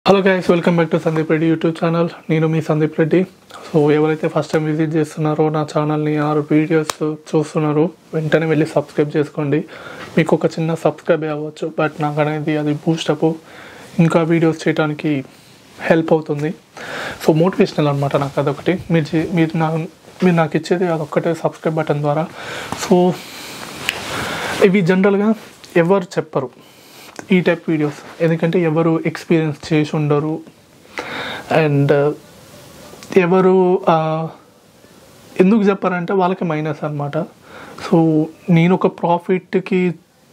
hello guys welcome back to Sandeep Reddy YouTube channel నేను మీ Sandeep Reddy so ఎవరైతే ఫస్ట్ టైం విజిట్ చేస్తున్నారో నా ఛానల్ని ఆరు వీడియోస్ చూస్తున్నారో వెంటనే వెళ్ళి సబ్స్క్రైబ్ చేసుకోండి మీకు ఒక చిన్న సబ్స్క్రైబ్ అవ్వచ్చు బట్ నాకు అనేది అది బూస్టప్ ఇంకా వీడియోస్ చేయడానికి హెల్ప్ అవుతుంది సో మోటివేషనల్ అనమాట నాకు అదొకటి మీరు చే- మీరు నా మీరు నాకు ఇచ్చేది అదొక్కటే సబ్స్క్రైబ్ బటన్ ద్వారా సో ఇవి జనరల్గా ఎవరు చెప్పరు ఈ టైప్ వీడియోస్ ఎందుకంటే ఎవరు ఎక్స్పీరియన్స్ చేసి ఉండరు అండ్ ఎవరు ఆ, ఎందుకు చెప్పారంటే వాళ్ళకి మైనస్ అనమాట సో నేను ఒక ప్రాఫిట్కి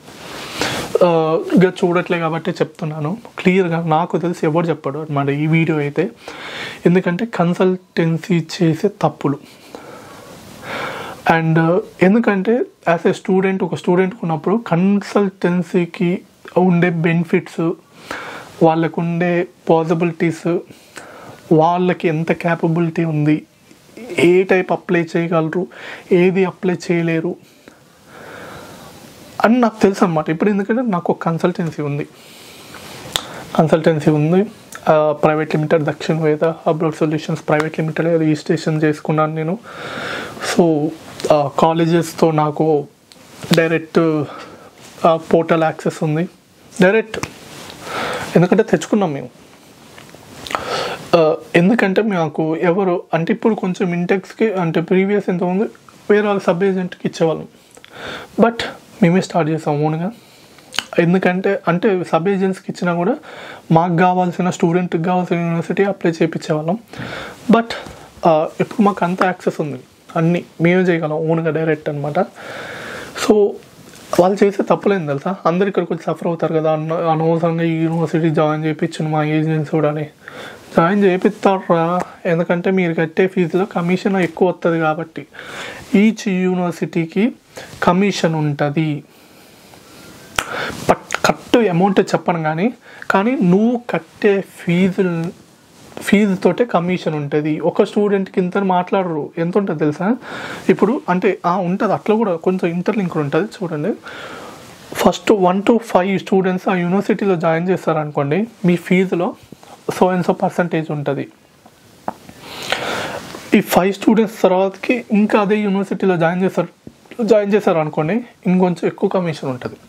గా చూడట్లే కాబట్టి చెప్తున్నాను క్లియర్గా నాకు తెలిసి ఎవరు చెప్పాడు అనమాట ఈ వీడియో అయితే ఎందుకంటే కన్సల్టెన్సీ చేసే తప్పులు అండ్ ఎందుకంటే యాజ్ ఏ స్టూడెంట్ ఒక స్టూడెంట్ ఉన్నప్పుడు కన్సల్టెన్సీకి ఉండే బెనిఫిట్స్ వాళ్ళకు ఉండే పాసిబిలిటీస్ వాళ్ళకి ఎంత క్యాపబిలిటీ ఉంది ఏ టైప్ అప్లై చేయగలరు ఏది అప్లై చేయలేరు అని నాకు తెలుసు అనమాట ఇప్పుడు ఎందుకంటే నాకు ఒక కన్సల్టెన్సీ ఉంది కన్సల్టెన్సీ ఉంది private limited Dakshina Veda abroad solutions private limited registration చేసుకున్నాను నేను సో కాలేజెస్తో నాకు డైరెక్ట్ పోర్టల్ యాక్సెస్ ఉంది డైరెక్ట్ ఎందుకంటే తెచ్చుకున్నాం మేము ఆ, ఎందుకంటే మాకు ఎవరు అంటే ఇప్పుడు కొంచెం ఇంటెక్స్కి అంటే ప్రీవియస్ ఎంత ఉంది వేరే వాళ్ళ సబ్ ఏజెంట్కి ఇచ్చేవాళ్ళం బట్ మేమే స్టార్ట్ చేసాం ఓన్గా ఎందుకంటే అంటే సబ్ ఏజెంట్స్కి ఇచ్చినా కూడా మాకు కావాల్సిన స్టూడెంట్కి కావాల్సిన యూనివర్సిటీ అప్లై చేయించేవాళ్ళం బట్ ఇప్పుడు మాకు అంత యాక్సెస్ ఉంది అన్నీ మేమే చేయగలం ఓన్గా డైరెక్ట్ అనమాట సో వాళ్ళు చేసే తప్పులేం తెలుసా అందరు ఇక్కడికి వచ్చి సఫర్ అవుతారు కదా అన్న అనవసరంగా ఈ యూనివర్సిటీ జాయిన్ చేయించిన మా ఏజెన్సీ కూడా అని జాయిన్ చేపిస్తారా ఎందుకంటే మీరు కట్టే ఫీజులో కమిషన్ ఎక్కువ వస్తుంది కాబట్టి ఈచ్ యూనివర్సిటీకి కమిషన్ ఉంటుంది బట్ కరెక్ట్ అమౌంట్ చెప్పను కానీ కానీ నువ్వు కట్టే ఫీజు ఫీజుతోటే కమిషన్ ఉంటుంది ఒక స్టూడెంట్కి ఇంత మాట్లాడరు ఎంత ఉంటుంది తెలుసా ఇప్పుడు అంటే ఉంటుంది అట్లా కూడా కొంచెం ఇంటర్లింక్ ఉంటుంది చూడండి first one two five students ఆ యూనివర్సిటీలో జాయిన్ చేస్తారనుకోండి మీ ఫీజులో సో అండ్ సో పర్సంటేజ్ ఉంటుంది ఈ ఫైవ్ స్టూడెంట్స్ తర్వాతకి ఇంకా అదే యూనివర్సిటీలో జాయిన్ చేస్తారు జాయిన్ చేశారు అనుకోండి ఇంకొంచెం ఎక్కువ కమిషన్ ఉంటుంది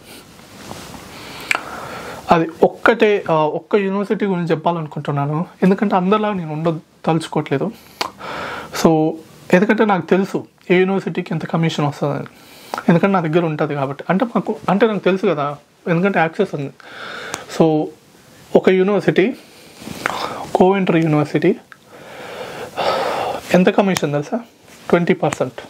అది ఒక్కటే ఆ, ఒక్క యూనివర్సిటీ గురించి చెప్పాలనుకుంటున్నాను ఎందుకంటే అందరిలా నేను ఉండ తలుచుకోవట్లేదు సో ఎందుకంటే నాకు తెలుసు ఏ యూనివర్సిటీకి ఎంత కమిషన్ వస్తుందని ఎందుకంటే నా దగ్గర ఉంటుంది కాబట్టి అంటే మాకు అంటే నాకు తెలుసు కదా ఎందుకంటే యాక్సెస్ ఉంది సో ఒక యూనివర్సిటీ కోవెంటర్ యూనివర్సిటీ ఎంత కమిషన్ తెలుసా ట్వంటీ పర్సెంట్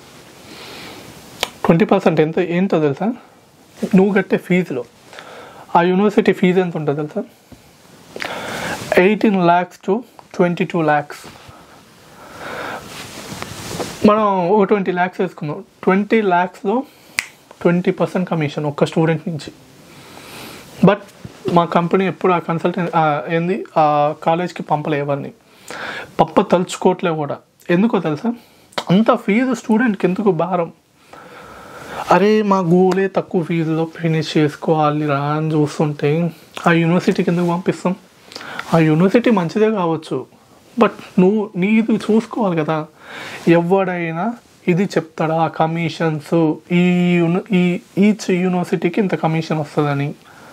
ట్వంటీ పర్సెంట్ ఎంత ఏంటో తెలుసా నువ్వు కట్టే ఫీజులో ఆ యూనివర్సిటీ ఫీజు ఎంత ఉంటుంది తెలుసా eighteen lakhs to twenty two lakhs మనం ఒక ట్వంటీ ల్యాక్స్ వేసుకుందాం ట్వంటీ ల్యాక్స్లో ట్వంటీ పర్సెంట్ కమిషన్ ఒక్క స్టూడెంట్ నుంచి బట్ మా కంపెనీ ఎప్పుడు ఆ కన్సల్టెంట్ ఏంది ఆ కాలేజ్కి పంపలే ఎవరిని పప్ప తలుచుకోవట్లే కూడా ఎందుకో తెలుసా అంత ఫీజు స్టూడెంట్కి ఎందుకు భారం అరే మా గోలే తక్కువ ఫీజులో ఫినిష్ చేసుకోవాలి రా అని చూస్తుంటే ఆ యూనివర్సిటీకి ఎందుకు పంపిస్తాం ఆ యూనివర్సిటీ మంచిదే కావచ్చు బట్ నువ్వు నీది చూసుకోవాలి కదా ఎవడైనా ఇది చెప్తాడా కమిషన్స్ ఈ యూని ఈ ఈచ్ యూనివర్సిటీకి ఇంత కమిషన్ వస్తుందని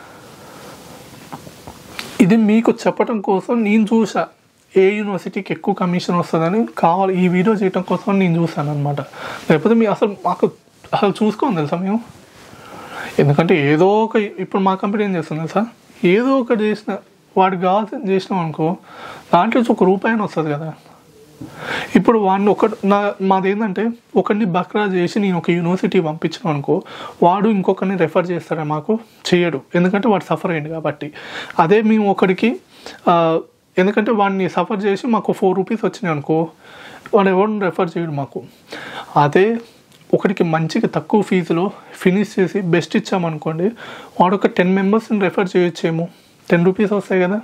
ఇది మీకు చెప్పడం కోసం నేను చూసా ఏ యూనివర్సిటీకి ఎక్కువ కమిషన్ వస్తుందని కావాలి ఈ వీడియో చేయడం కోసం నేను చూసాను అనమాట లేకపోతే మీ అసలు మాకు అసలు చూసుకోండి తెలుసా మేము ఎందుకంటే ఏదో ఒక ఇప్పుడు మా కంపెనీ ఏం చేస్తుంది తెలుసా ఏదో ఒకటి చేసిన వాడికి కావాల్సింది చేసినాం అనుకో దాంట్లో నుంచి ఒక రూపాయి అయినా వస్తుంది కదా ఇప్పుడు వాడిని ఒక నా మాది ఏంటంటే ఒకరిని బక్రా చేసి నేను ఒక యూనివర్సిటీ పంపించాను అనుకో వాడు ఇంకొకరిని రెఫర్ చేస్తాడా మాకు చేయడు ఎందుకంటే వాడు సఫర్ అయ్యింది కాబట్టి అదే మేము ఒకడికి ఆ, ఎందుకంటే వాడిని సఫర్ చేసి మాకు ఫోర్ రూపీస్ వచ్చినాయి అనుకో వాడు ఎవరిని రెఫర్ చేయడు మాకు అదే ఒకడికి మంచిగా తక్కువ ఫీజులో ఫినిష్ చేసి బెస్ట్ ఇచ్చామనుకోండి వాడు ఒక టెన్ మెంబర్స్ని రెఫర్ చేయొచ్చేమో టెన్ రూపీస్ వస్తాయి కదా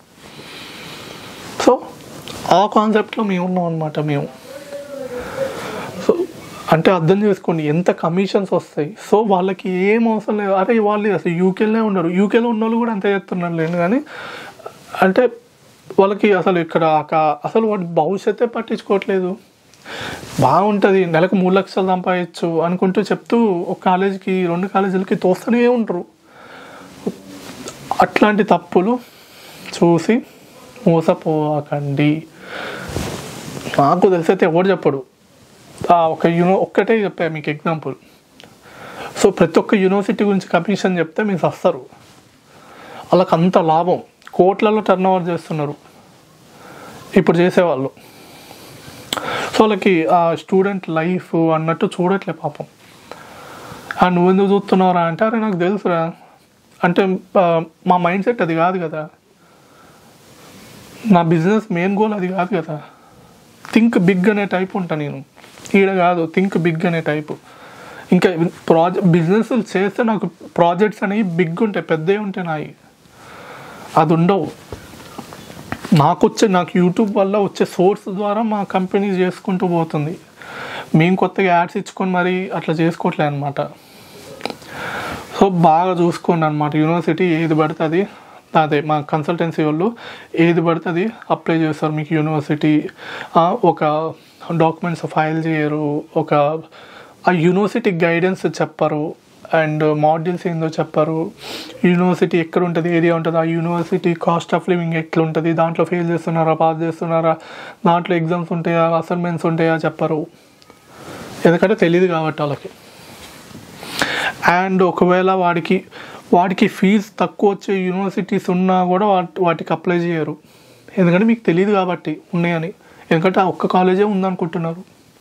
సో ఆ కాన్సెప్ట్లో మేము ఉన్నాం అనమాట మేము సో అంటే అర్థం చేసుకోండి ఎంత కమిషన్స్ వస్తాయి సో వాళ్ళకి ఏం అవసరం లేదు అరే వాళ్ళు అసలు యూకేలోనే ఉన్నారు యూకేలో ఉన్న వాళ్ళు కూడా అంతే చేస్తున్నారు లేదు కానీ అంటే వాళ్ళకి అసలు ఇక్కడ ఒక- అసలు వాడి భవిష్యత్తే పట్టించుకోవట్లేదు బాగుంటుంది నెలకు మూడు లక్షలు సంపాదించు అనుకుంటూ చెప్తూ ఒక కాలేజీకి రెండు కాలేజీలకి తోస్తూనే ఉంటారు అట్లాంటి తప్పులు చూసి మోసపోకండి నాకు తెలిసైతే ఎవడు చెప్పడు ఆ ఒక యూనో ఒక్కటే చెప్పా మీకు ఎగ్జాంపుల్ సో ప్రతి ఒక్క యూనివర్సిటీ గురించి కమిషన్ చెప్తే మీరు వస్తారు వాళ్ళకి అంత లాభం కోట్లలో టర్న్ ఓవర్ చేస్తున్నారు ఇప్పుడు చేసేవాళ్ళు సో వాళ్ళకి ఆ స్టూడెంట్ లైఫ్ అన్నట్టు చూడట్లే పాపం ఆ నువ్వు ఎందుకు చూస్తున్నావురా అంటే అరే నాకు తెలుసురా అంటే ఆ, మా మైండ్ సెట్ అది కాదు కదా నా బిజినెస్ మెయిన్ గోల్ అది కాదు కదా థింక్ బిగ్ అనే టైప్ ఉంటా నేను ఈడ కాదు థింక్ బిగ్ అనే టైపు ఇంకా ప్రాజెక్ట్ బిజినెస్ చేస్తే నాకు ప్రాజెక్ట్స్ అనేవి బిగ్ ఉంటాయి పెద్దవి ఉంటాయి నాయి అది ఉండవు నాకు వచ్చే నాకు యూట్యూబ్ వల్ల వచ్చే సోర్స్ ద్వారా మా కంపెనీ చేసుకుంటూ పోతుంది మేము కొత్తగా యాడ్స్ ఇచ్చుకొని మరి అట్లా చేసుకోవట్లే అనమాట సో బాగా చూసుకోండి అనమాట యూనివర్సిటీ ఏది పడితే అది అదే మా కన్సల్టెన్సీ వాళ్ళు ఏది పడితే అది అప్లై చేస్తారు మీకు యూనివర్సిటీ ఆ, ఒక డాక్యుమెంట్స్ ఫైల్ చేయరు ఒక ఆ యూనివర్సిటీ గైడెన్స్ చెప్పరు అండ్ మాడ్యూల్స్ ఏందో చెప్పరు యూనివర్సిటీ ఎక్కడ ఉంటుంది ఏరియా ఉంటుంది ఆ యూనివర్సిటీ కాస్ట్ ఆఫ్ లివింగ్ ఎట్లుంటుంది దాంట్లో ఫెయిల్ చేస్తున్నారా పాస్ చేస్తున్నారా దాంట్లో ఎగ్జామ్స్ ఉంటాయా అసైన్మెంట్స్ ఉంటాయా చెప్పరు ఎందుకంటే తెలియదు కాబట్టి వాళ్ళకి అండ్ ఒకవేళ వాడికి వాడికి ఫీజు తక్కువ వచ్చే యూనివర్సిటీస్ ఉన్నా కూడా వాటి వాటికి అప్లై చేయరు ఎందుకంటే మీకు తెలియదు కాబట్టి ఉన్నాయని ఎందుకంటే ఆ ఒక్క కాలేజే ఉందనుకుంటున్నారు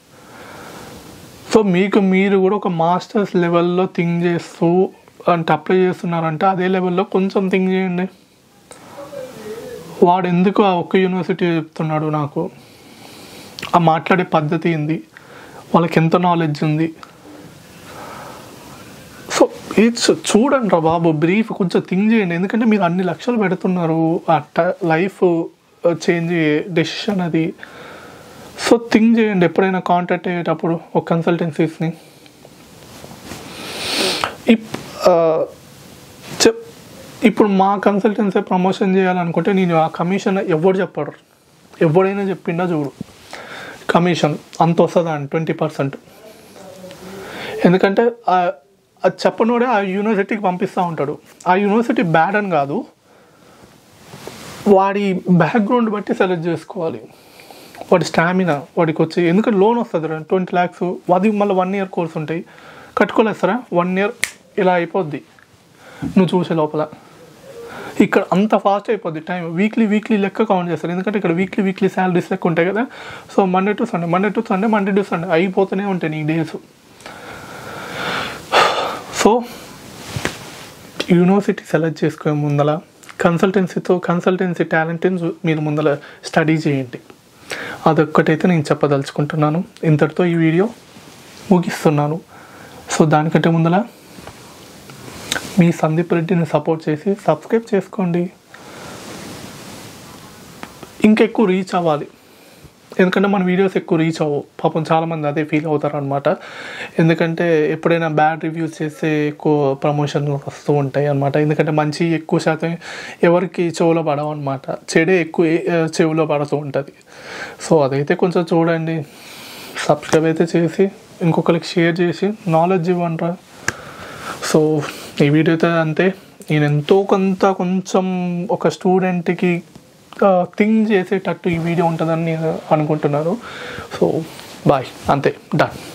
సో మీకు మీరు కూడా ఒక మాస్టర్స్ లెవెల్లో థింక్ చేస్తూ అంటే అప్లై చేస్తున్నారంటే అదే లెవెల్లో కొంచెం థింక్ చేయండి వాడు ఎందుకు ఆ ఒక్క యూనివర్సిటీ చెప్తున్నాడు నాకు ఆ మాట్లాడే పద్ధతి ఏంది వాళ్ళకి ఎంత నాలెడ్జ్ ఉంది సో ఇట్స్ చూడండి రా బాబు బ్రీఫ్ కొంచెం థింక్ చేయండి ఎందుకంటే మీరు అన్ని లక్షలు పెడుతున్నారు అట్ట లైఫ్ చేంజ్ డెసిషన్ అది సో థింక్ చేయండి ఎప్పుడైనా కాంటాక్ట్ అయ్యేటప్పుడు ఒక కన్సల్టెన్సీస్ని ఇప్ ఆ, చెప్ ఇప్పుడు మా కన్సల్టెన్సీ ప్రమోషన్ చేయాలనుకుంటే నేను ఆ కమిషన్ ఎవడు చెప్పడు ఎవడైనా చెప్పిండా చూడు కమిషన్ అంత వస్తుందా అని ట్వంటీ పర్సెంట్ ఎందుకంటే ఆ- అది చెప్పనోడే ఆ యూనివర్సిటీకి పంపిస్తూ ఉంటాడు ఆ యూనివర్సిటీ బ్యాడ్ అని కాదు వాడి బ్యాక్గ్రౌండ్ బట్టి సెలెక్ట్ చేసుకోవాలి వాడి స్టామినా వాడికి వచ్చి ఎందుకంటే లోన్ వస్తుంది ట్వంటీ ల్యాక్స్ అది మళ్ళీ వన్ ఇయర్ కోర్స్ ఉంటాయి కట్టుకోలేస్తారా వన్ ఇయర్ ఇలా అయిపోద్ది నువ్వు చూసే లోపల ఇక్కడ అంత ఫాస్ట్ అయిపోద్ది టైం వీక్లీ వీక్లీ లెక్క కౌంట్ చేస్తారు ఎందుకంటే ఇక్కడ వీక్లీ వీక్లీ శాలరీస్ లెక్క ఉంటాయి కదా so Monday to Sunday Monday to Sunday Monday to Sunday అయిపోతూనే ఉంటాయి నీ డేస్ సో యూనివర్సిటీ సెలెక్ట్ చేసుకునే ముందల కన్సల్టెన్సీతో కన్సల్టెన్సీ టాలెంట్ని చూ- మీరు ముందల స్టడీ చేయండి అదొక్కటైతే నేను చెప్పదలుచుకుంటున్నాను ఇంతటితో ఈ వీడియో ముగిస్తున్నాను సో దానికంటే ముందల మీ సందీప్ రెడ్డిని సపోర్ట్ చేసి సబ్స్క్రైబ్ చేసుకోండి ఇంకెక్కువ రీచ్ అవ్వాలి ఎందుకంటే మన వీడియోస్ ఎక్కువ రీచ్ అవ్వవు పాపం చాలామంది అదే ఫీల్ అవుతారు అనమాట ఎందుకంటే ఎప్పుడైనా బ్యాడ్ రివ్యూస్ చేస్తే ఎక్కువ ప్రమోషన్ వస్తూ ఉంటాయి అనమాట ఎందుకంటే మంచి ఎక్కువ శాతం ఎవరికి చెవులో పడవు అనమాట చెడే ఎక్కువ ఏ- చెవులో పడుతూ ఉంటుంది సో అదైతే కొంచెం చూడండి సబ్స్క్రైబ్ అయితే చేసి ఇంకొకరికి షేర్ చేసి నాలెడ్జ్ ఇవ్వండి సో ఈ వీడియో అయితే అంతే నేను ఎంతో కొంత కొంచెం ఒక స్టూడెంట్కి థింక్ చేసేటట్టు ఈ వీడియో ఉంటుందని నేను అనుకుంటున్నాను సో బాయ్ అంతే డన్